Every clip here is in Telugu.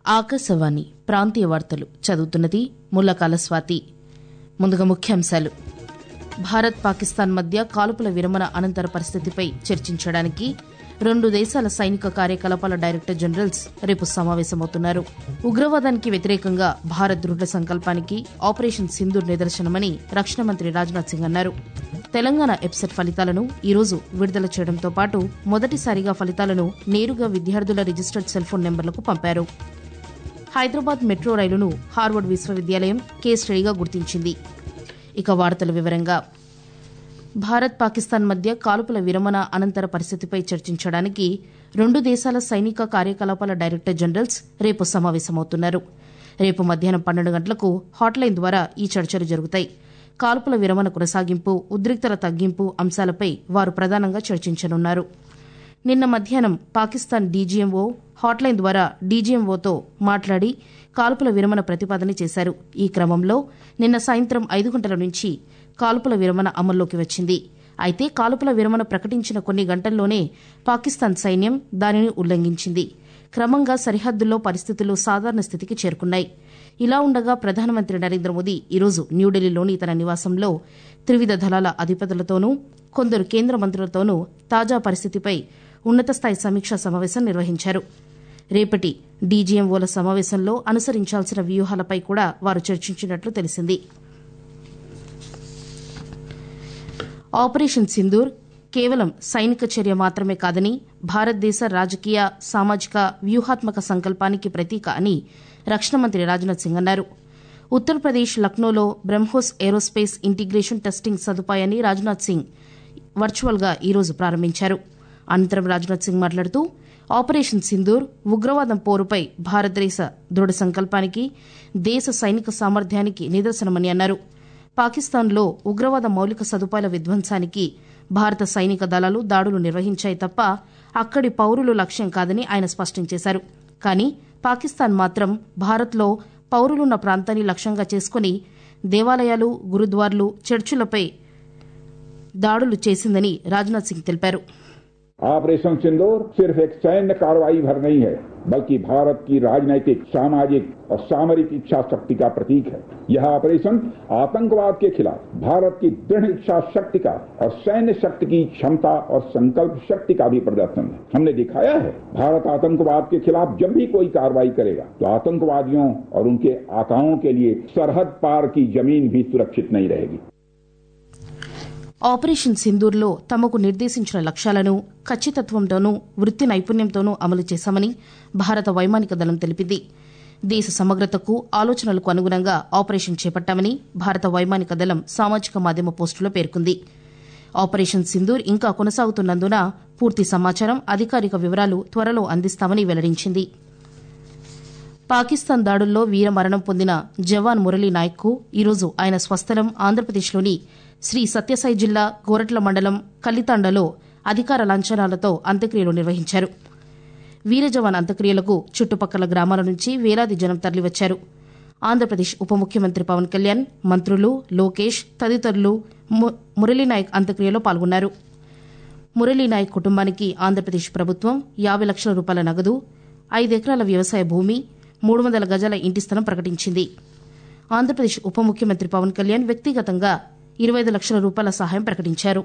ఆకాశవాణి ప్రాంతీయ వార్తలు చదువుతున్నది ముల్లకాల స్వాతి ముందుగా ముఖ్యాంశాలు భారత్ పాకిస్తాన్ మధ్య కాల్పుల విరమణ అనంతర పరిస్థితిపై చర్చించడానికి రెండు దేశాల సైనిక కార్యకలాపాల డైరెక్టర్ జనరల్స్ రేపు సమావేశమవుతున్నారు ఉగ్రవాదానికి వ్యతిరేకంగా భారత్ దృఢ సంకల్పానికి ఆపరేషన్ సింధూర్ నిదర్శనమని రక్షణ మంత్రి రాజ్నాథ్ సింగ్ అన్నారు తెలంగాణ ఎప్సెట్ ఫలితాలను ఈరోజు విడుదల చేయడంతో పాటు మొదటిసారిగా ఫలితాలను నేరుగా విద్యార్థుల రిజిస్టర్డ్ సెల్ఫోన్ నెంబర్లకు పంపారు హైదరాబాద్ మెట్రో రైలును హార్వర్డ్ విశ్వవిద్యాలయం కేస్ స్టడీగా గుర్తించింది ఇక వార్తల వివరంగా భారత్ పాకిస్తాన్ మధ్య కాల్పుల విరమణ అనంతర పరిస్థితిపై చర్చించడానికి రెండు దేశాల సైనిక కార్యకలాపాల డైరెక్టర్ జనరల్స్ రేపు సమావేశమవుతున్నారు రేపు మధ్యాహ్నం పన్నెండు గంటలకు హాట్లైన్ ద్వారా ఈ చర్చలు జరుగుతాయి కాల్పుల విరమణ కొనసాగింపు ఉద్రిక్తల తగ్గింపు అంశాలపై వారు ప్రధానంగా చర్చించనున్నారు నిన్న మధ్యాహ్నం పాకిస్తాన్ డీజీఎంఓ హాట్లైన్ ద్వారా డీజీఎంఓతో మాట్లాడి కాల్పుల విరమణ ప్రతిపాదన చేశారు ఈ క్రమంలో నిన్న సాయంత్రం ఐదు గంటల నుంచి కాల్పుల విరమణ అమల్లోకి వచ్చింది అయితే కాల్పుల విరమణ ప్రకటించిన కొన్ని గంటల్లోనే పాకిస్తాన్ సైన్యం దానిని ఉల్లంఘించింది క్రమంగా సరిహద్దుల్లో పరిస్థితులు సాధారణ స్థితికి చేరుకున్నాయి ఇలా ఉండగా ప్రధానమంత్రి నరేంద్ర మోదీ ఈరోజు న్యూఢిల్లీలోని తన నివాసంలో త్రివిధ దళాల అధిపతులతోనూ కొందరు కేంద్ర మంత్రులతోనూ తాజా పరిస్థితిపై ఉన్నతస్థాయి సమీక్షా సమావేశం నిర్వహించారు రేపటి డీజీఎంఓల సమావేశంలో అనుసరించాల్సిన వ్యూహాలపై కూడా వారు చర్చించినట్లు తెలిసింది ఆపరేషన్ సింధూర్ కేవలం సైనిక చర్య మాత్రమే కాదని భారతదేశ రాజకీయ సామాజిక వ్యూహాత్మక సంకల్పానికి ప్రతీక అని రక్షణ మంత్రి రాజ్నాథ్ సింగ్ అన్నారు ఉత్తరప్రదేశ్ లక్నోలో బ్రహ్మోస్ ఏరోస్పేస్ ఇంటిగ్రేషన్ టెస్టింగ్ సదుపాయాన్ని రాజ్నాథ్ సింగ్ వర్చువల్గా ఈరోజు ప్రారంభించారు అనంతరం రాజ్నాథ్ సింగ్ మాట్లాడుతూ ఆపరేషన్ సింధూర్ ఉగ్రవాదం పోరుపై భారతదేశ దృఢ సంకల్పానికి దేశ సైనిక సామర్థ్యానికి నిదర్శనమని అన్నారు పాకిస్తాన్లో ఉగ్రవాద మౌలిక సదుపాయాల విధ్వంసానికి భారత సైనిక దళాలు దాడులు నిర్వహించాయి తప్ప అక్కడి పౌరులు లక్ష్యం కాదని ఆయన స్పష్టం చేశారు కానీ పాకిస్తాన్ మాత్రం భారత్లో పౌరులున్న ప్రాంతాన్ని లక్ష్యంగా చేసుకుని దేవాలయాలు గురుద్వార్లు చర్చులపై దాడులు చేసిందని రాజ్నాథ్ సింగ్ తెలిపారు ऑपरेशन सिंदूर सिर्फ एक सैन्य कार्रवाई भर नहीं है बल्कि भारत की राजनैतिक सामाजिक और सामरिक इच्छा शक्ति का प्रतीक है यह ऑपरेशन आतंकवाद के खिलाफ भारत की दृढ़ इच्छा शक्ति का और सैन्य शक्ति की क्षमता और संकल्प शक्ति का भी प्रदर्शन है हमने दिखाया है भारत आतंकवाद के खिलाफ जब भी कोई कार्रवाई करेगा तो आतंकवादियों और उनके आकाओं के लिए सरहद पार की जमीन भी सुरक्षित नहीं रहेगी ఆపరేషన్ సింధూర్లో తమకు నిర్దేశించిన లక్ష్యాలను ఖచ్చితత్వంతోనూ వృత్తి నైపుణ్యంతోనూ అమలు చేశామని భారత వైమానిక దళం తెలిపింది దేశ సమగ్రతకు ఆలోచనలకు అనుగుణంగా ఆపరేషన్ చేపట్టామని భారత వైమానిక దళం సామాజిక మాధ్యమ పోస్టులో పేర్కొంది ఆపరేషన్ సింధూర్ ఇంకా కొనసాగుతున్నందున పూర్తి సమాచారం అధికారిక వివరాలు త్వరలో అందిస్తామని వెల్లడించింది పాకిస్తాన్ దాడుల్లో వీరమరణం పొందిన జవాన్ మురళీ నాయక్కు ఈరోజు ఆయన స్వస్థలం ఆంధ్రప్రదేశ్లోని శ్రీ సత్యసాయి జిల్లా గోరట్ల మండలం కల్లితాండలో అధికార లాంఛనాలతో అంత్యక్రియలు నిర్వహించారు వీర జవాన్ అంత్యక్రియలకు చుట్టుపక్కల గ్రామాల నుంచి వేలాది జనం తరలివచ్చారు ఆంధ్రప్రదేశ్ ఉప ముఖ్యమంత్రి పవన్ కళ్యాణ్ మంత్రులు లోకేష్ తదితరులు మురళీనాయక్ అంత్యక్రియలో పాల్గొన్నారు మురళీనాయక్ కుటుంబానికి ఆంధ్రప్రదేశ్ ప్రభుత్వం యాభై లక్షల రూపాయల నగదు ఐదెకరాల వ్యవసాయ భూమి మూడు వందల గజాల ఇంటి స్థలం ప్రకటించింది ఆంధ్రప్రదేశ్ ఉప ముఖ్యమంత్రి పవన్ కళ్యాణ్ వ్యక్తిగతంగా ఇరవై ఐదు లక్షల రూపాయల సహాయం ప్రకటించారు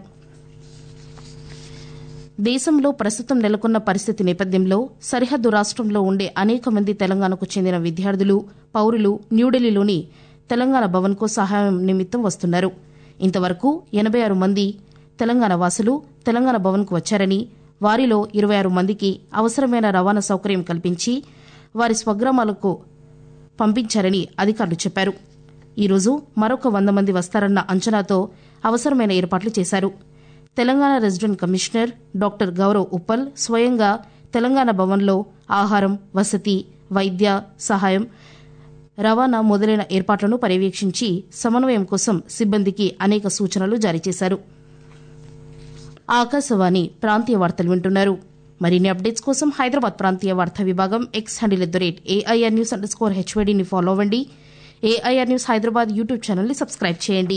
దేశంలో ప్రస్తుతం నెలకొన్న పరిస్థితి నేపథ్యంలో సరిహద్దు రాష్ట్రంలో ఉండే అనేక మంది తెలంగాణకు చెందిన విద్యార్థులు పౌరులు న్యూఢిల్లీలోని తెలంగాణ భవన్కు సహాయం నిమిత్తం వస్తున్నారు ఇంతవరకు ఎనబై ఆరు మంది తెలంగాణ వాసులు తెలంగాణ భవన్కు వచ్చారని వారిలో ఇరవై ఆరు మందికి అవసరమైన రవాణా సౌకర్యం కల్పించి వారి స్వగ్రామాలకు పంపించారని అధికారులు చెప్పారు ఈరోజు మరొక వంద మంది వస్తారన్న అంచనాతో అవసరమైన ఏర్పాట్లు చేశారు Telangana resident commissioner doctor Gaurav Uppal స్వయంగా తెలంగాణ భవన్లో ఆహారం వసతి వైద్య సహాయం రవాణా మొదలైన ఏర్పాట్లను పర్యవేక్షించి సమన్వయం కోసం సిబ్బందికి అనేక సూచనలు జారీ చేశారు ఆకాశవాణి ప్రాంతీయ వార్తలు వింటున్నారు మరిన్ని అప్డేట్స్ కోసం హైదరాబాద్ ప్రాంతీయ వార్తా విభాగం X handle at the rate AIR news underscore హెచ్వైడీని ఫాలో అవ్వండి ఏఐఆర్ న్యూస్ హైదరాబాద్ యూట్యూబ్ ఛానల్ని సబ్స్క్రైబ్ చేయండి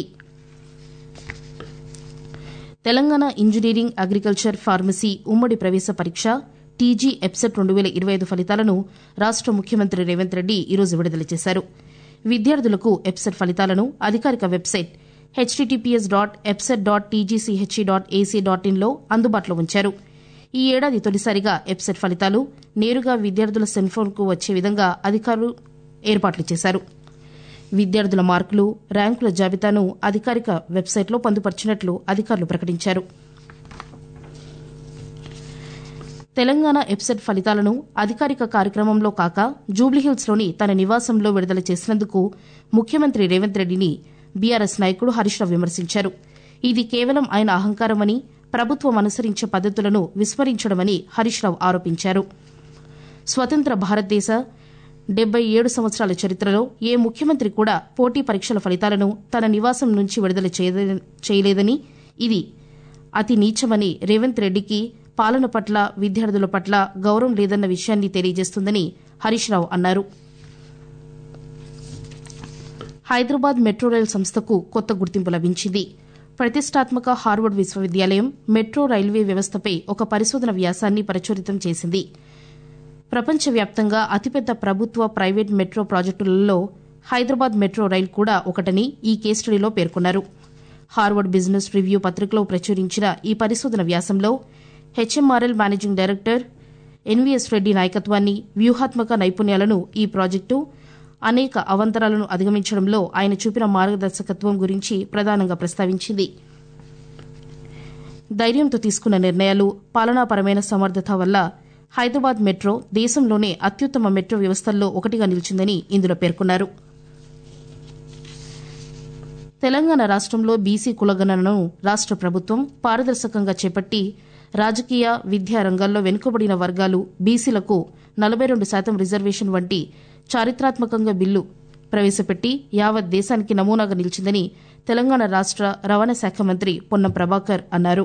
తెలంగాణ ఇంజనీరింగ్ అగ్రికల్చర్ ఫార్మసీ ఉమ్మడి ప్రవేశ పరీక్ష టీజీ ఎప్సెట్ రెండు వేల ఇరవై ఐదు ఫలితాలను రాష్ట ముఖ్యమంత్రి రేవంత్ రెడ్డి ఈరోజు విడుదల చేశారు విద్యార్థులకు ఎప్సెట్ ఫలితాలను అధికారిక website HTTPS dot EAPCET dot TGCHE dot AC dot ఇన్లో అందుబాటులో ఉంచారు ఈ ఏడాది తొలిసారిగా ఎప్సెట్ ఫలితాలు నేరుగా విద్యార్థుల సెల్ఫోన్కు వచ్చే విధంగా అధికారులు ఏర్పాట్లు చేశారు విద్యార్థుల మార్కులు ర్యాంకుల జాబితాను అధికారిక వెబ్సైట్లో పొందుపరిచినట్లు అధికారులు ప్రకటించారు తెలంగాణ ఎప్సెట్ ఫలితాలను అధికారిక కార్యక్రమంలో కాక జూబ్లీహిల్స్లోని తన నివాసంలో విడుదల చేసినందుకు ముఖ్యమంత్రి రేవంత్ రెడ్డిని బీఆర్ఎస్ నాయకుడు హరీష్ రావు విమర్శించారు ఇది కేవలం ఆయన అహంకారమని ప్రభుత్వం అనుసరించే పద్దతులను విస్మరించడమని హరీష్ రావు ఆరోపించారు స్వతంత్ర భారతదేశ డెబ్బై ఏడు సంవత్సరాల చరిత్రలో ఏ ముఖ్యమంత్రి కూడా పోటీ పరీక్షల ఫలితాలను తన నివాసం నుంచి విడుదల చేయలేదని ఇది అతి నీచమని రేవంత్ రెడ్డికి పాలన పట్ల విద్యార్థుల పట్ల గౌరవం లేదన్న విషయాన్ని తెలియజేస్తుందని హరీష్ రావు అన్నారు హైదరాబాద్ మెట్రో రైల్ సంస్థకు కొత్త గుర్తింపు లభించింది ప్రతిష్టాత్మక హార్వర్డ్ విశ్వవిద్యాలయం మెట్రో రైల్వే వ్యవస్థపై ఒక పరిశోధన వ్యాసాన్ని ప్రచురితం చేసింది ప్రపంచవ్యాప్తంగా అతిపెద్ద ప్రభుత్వ ప్రైవేట్ మెట్రో ప్రాజెక్టులలో హైదరాబాద్ మెట్రో రైల్ కూడా ఒకటని ఈ కేస్ స్టడీలో పేర్కొన్నారు హార్వర్డ్ బిజినెస్ రివ్యూ పత్రికలో ప్రచురించిన ఈ పరిశోధన వ్యాసంలో HMRL managing director NVS Reddy నాయకత్వాన్ని వ్యూహాత్మక నైపుణ్యాలను ఈ ప్రాజెక్టు అనేక అవంతరాలను అధిగమించడంలో ఆయన చూపిన మార్గదర్శకత్వం గురించి ప్రధానంగా ప్రస్తావించింది ధైర్యంతో తీసుకున్న నిర్ణయాలు పాలనాపరమైన సమర్థత వల్ల హైదరాబాద్ మెట్రో దేశంలోనే అత్యుత్తమ మెట్రో వ్యవస్థల్లో ఒకటిగా నిలిచిందని ఇందులో పేర్కొన్నారు తెలంగాణ రాష్టంలో బీసీ కులగణనను రాష్ట ప్రభుత్వం పారదర్శకంగా చేపట్టి రాజకీయ విద్యా రంగాల్లో వెనుకబడిన వర్గాలు బీసీలకు నలభై రెండు శాతం రిజర్వేషన్ వంటి చారిత్రాత్మకంగా బిల్లు ప్రవేశపెట్టి యావత్ దేశానికి నమూనాగా నిలిచిందని తెలంగాణ రాష్ట రవాణా శాఖ మంత్రి పొన్నం ప్రభాకర్ అన్నారు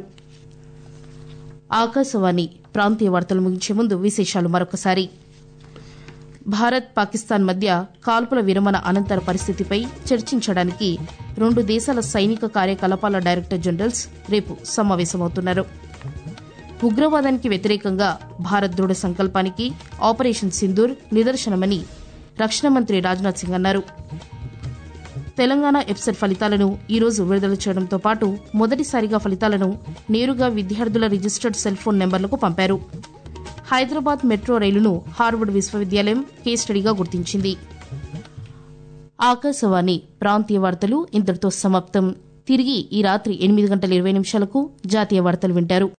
ఆకాశవాణి ప్రాంతీయ వార్తలు ముగించే ముందు విశేషాలు మరొకసారి భారత్ పాకిస్తాన్ మధ్య కాల్పుల విరమణ అనంతర పరిస్థితిపై చర్చించడానికి రెండు దేశాల సైనిక కార్యకలాపాల డైరెక్టర్ జనరల్స్ రేపు సమావేశమవుతున్నారు ఉగ్రవాదానికి వ్యతిరేకంగా భారత్ దృఢ సంకల్పానికి ఆపరేషన్ సింధూర్ నిదర్శనమని రక్షణ మంత్రి రాజ్నాథ్ సింగ్ అన్నారు తెలంగాణ ఎప్సెట్ ఫలితాలను ఈరోజు విడుదల చేయడంతో పాటు మొదటిసారిగా ఫలితాలను నేరుగా విద్యార్థుల రిజిస్టర్డ్ సెల్ ఫోన్ నెంబర్లకు పంపారు హైదరాబాద్ మెట్రో రైలును హార్వర్డ్ విశ్వవిద్యాలయం కేస్ స్టడీగా గుర్తించింది ఆకాశవాణి ప్రాంతీయ వార్తలు ఇంతటితో సమాప్తం తిరిగి ఈ రాత్రి ఎనిమిది గంటల ఇరవై నిమిషాలకు జాతీయ వార్తలు వింటారు